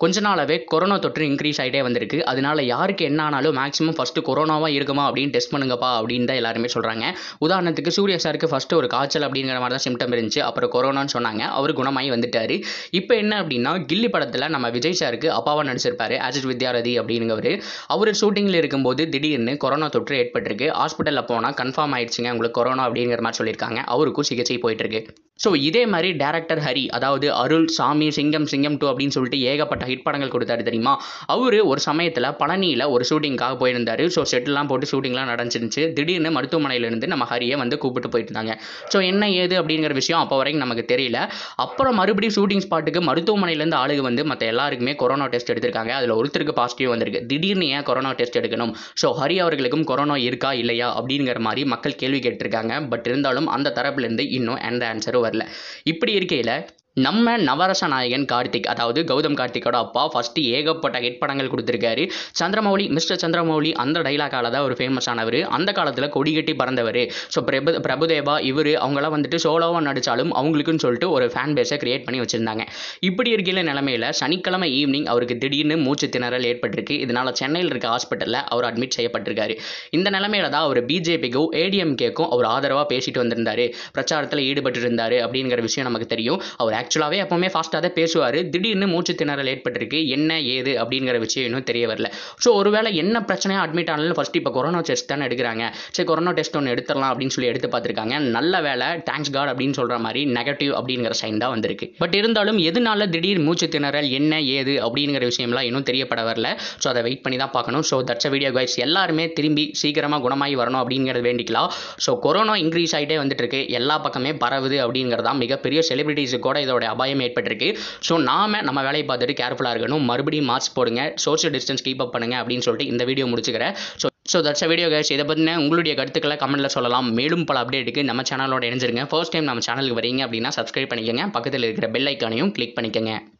கொஞ்ச நாளாவே கொரோனா தொற்று இன்க்ரீஸ் ஆகிட்டே வந்திருக்கு அதனால யாருக்கு என்ன ஆனாலும் மேக்ஸிமம் ஃபஸ்ட்டு கொரோனாவா இருக்குமா அப்படின்னு டெஸ்ட் பண்ணுங்கப்பா அப்படின்னு தான் எல்லாருமே சொல்கிறாங்க உதாரணத்துக்கு சூர்யா சாருக்கு ஃபஸ்ட்டு ஒரு காய்ச்சல் அப்படிங்கிற மாதிரி தான் சிம்டம் இருந்துச்சு அப்புறம் கொரோனான்னு சொன்னாங்க அவர் குணமாகி வந்துட்டார் இப்போ என்ன அப்படின்னா கில்லி படத்தில் நம்ம விஜய் சாருக்கு அப்பாவாக நடிச்சிருப்பாரு அஜித் வித்யாரதி அப்படிங்கிறவர் அவர் ஷூட்டிங்கில் இருக்கும்போது திடீர்னு கொரோனா தொற்று ஏற்பட்டிருக்கு ஹாஸ்பிட்டலில் போனால் கன்ஃபார்ம் ஆயிடுச்சுங்க உங்களுக்கு கொரோனா அப்படிங்கிற மாதிரி சொல்லியிருக்காங்க அவருக்கும் சிகிச்சை போயிட்டு இருக்கு ஸோ இதே மாதிரி டேரக்டர் ஹரி அதாவது அருள் சாமி சிங்கம் சிங்கம் டூ அப்படின்னு சொல்லிட்டு ஏகப்பட்ட ஹிட் படங்கள் கொடுத்தாரு தெரியுமா அவர் ஒரு சமயத்தில் பழனியில் ஒரு ஷூட்டிங்காக போயிருந்தார் ஸோ செட்டிலாம் போட்டு ஷூட்டிங்லாம் நடந்துருந்துச்சு திடீர்னு மருத்துவமனையிலேருந்து நம்ம ஹரியை வந்து கூப்பிட்டு போயிட்டு இருந்தாங்க ஸோ என்ன ஏது அப்படிங்கிற விஷயம் அப்போ வரைக்கும் நமக்கு தெரியல அப்புறம் மறுபடியும் ஷூட்டிங் ஸ்பாட்டுக்கு மருத்துவமனையிலேருந்து ஆளுங்க வந்து மற்ற எல்லாருக்குமே கொரோனா டெஸ்ட் எடுத்திருக்காங்க அதில் ஒருத்தருக்கு பாசிட்டிவ் வந்திருக்கு திடீர்னு ஏன் கொரோனா டெஸ்ட் எடுக்கணும் ஸோ ஹரி அவர்களுக்கும் கொரோனா இருக்கா இல்லையா அப்படிங்கிற மாதிரி மக்கள் கேள்வி கேட்டிருக்காங்க பட் இருந்தாலும் அந்த தரப்புலேருந்து இன்னும் எந்த ஆன்சரும் வரல இப்படி இருக்கையில் நம்ம நவரச நாயகன் கார்த்திக் அதாவது கௌதம் கார்த்திக்கோட அப்பா ஃபஸ்ட்டு ஏகப்பட்ட ஹிட் படங்கள் கொடுத்துருக்காரு சந்திரமௌலி மிஸ்டர் சந்திரமௌலி அந்த டைலாக்கால தான் ஒரு ஃபேமஸ் ஆனவர் அந்த காலத்தில் கொடி கட்டி பறந்தவர் ஸோ பிரபு பிரபுதேவா இவர் அவங்களாம் வந்துட்டு சோலோவாக நடித்தாலும் அவங்களுக்குன்னு சொல்லிட்டு ஒரு ஃபேன் பேஸை கிரியேட் பண்ணி வச்சுருந்தாங்க இப்படி இருக்கையில் நிலமையில சனிக்கிழமை ஈவினிங் அவருக்கு திடீர்னு மூச்சு திணறல் ஏற்பட்டிருக்கு இதனால் சென்னையில் இருக்க ஹாஸ்பிட்டலில் அவர் அட்மிட் செய்யப்பட்டிருக்காரு இந்த நிலமையில தான் அவர் பிஜேபிக்கும் ஏடிஎம்கேக்கும் அவர் ஆதரவாக பேசிட்டு வந்திருந்தாரு பிரச்சாரத்தில் ஈடுபட்டு இருந்தார் அப்படிங்கிற விஷயம் நமக்கு தெரியும் அவர் ஆக்சுவலாகவே எப்போவுமே ஃபாஸ்ட்டாக தான் பேசுவார் திடீர்னு மூச்சு திணறல் ஏற்பட்டிருக்கு என்ன ஏது அப்படிங்கிற விஷயம் இன்னும் தெரிய வரல ஸோ ஒருவேளை என்ன பிரச்சனையாக அட்மிட் ஆனாலும் ஃபஸ்ட்டு இப்போ கொரோனா டெஸ்ட் தானே எடுக்கிறாங்க சரி கொரோனா டெஸ்ட் ஒன்று எடுத்துடலாம் அப்படின்னு சொல்லி எடுத்து பார்த்துருக்காங்க நல்ல வேலை தேங்க்ஸ் காட் அப்படின்னு சொல்கிற மாதிரி நெகட்டிவ் அப்படிங்கிற சைன் தான் வந்திருக்கு பட் இருந்தாலும் எதனால திடீர் மூச்சு திணறல் என்ன ஏது அப்படிங்கிற விஷயம்லாம் இன்னும் தெரியப்பட வரல ஸோ அதை வெயிட் பண்ணி தான் பார்க்கணும் ஸோ தட்ஸ் வீடியோ கைஸ் எல்லாருமே திரும்பி சீக்கிரமாக குணமாகி வரணும் அப்படிங்கிறது வேண்டிக்கலாம் ஸோ கொரோனா இன்க்ரீஸ் ஆகிட்டே வந்துட்டு இருக்கு எல்லா பக்கமே பரவுது அப்படிங்கிறதா மிகப்பெரிய செலிபிரிட்டிஸு கூட இதோட அபாயம் ஏற்பட்டிருக்கு ஸோ நாம நம்ம வேலையை பார்த்துட்டு கேர்ஃபுல்லாக இருக்கணும் மறுபடியும் மாஸ்க் போடுங்க சோஷியல் டிஸ்டன்ஸ் கீப் அப் பண்ணுங்க அப்படின்னு சொல்லிட்டு இந்த வீடியோ முடிச்சுக்கிறேன் so so that's video guys இதை பற்றின உங்களுடைய கருத்துக்களை கமெண்ட்டில் சொல்லலாம் மேலும் பல அப்டேட்டுக்கு நம்ம சேனலோட இணைஞ்சிருங்க ஃபர்ஸ்ட் டைம் நம்ம சேனலுக்கு வரீங்க அப்படின்னா சப்ஸ்கிரைப் பண்ணிக்கோங்க பக்கத்தில் இருக்கிற பெல் ஐக்கானையும் கிளிக் பண்ணிக்கோங்க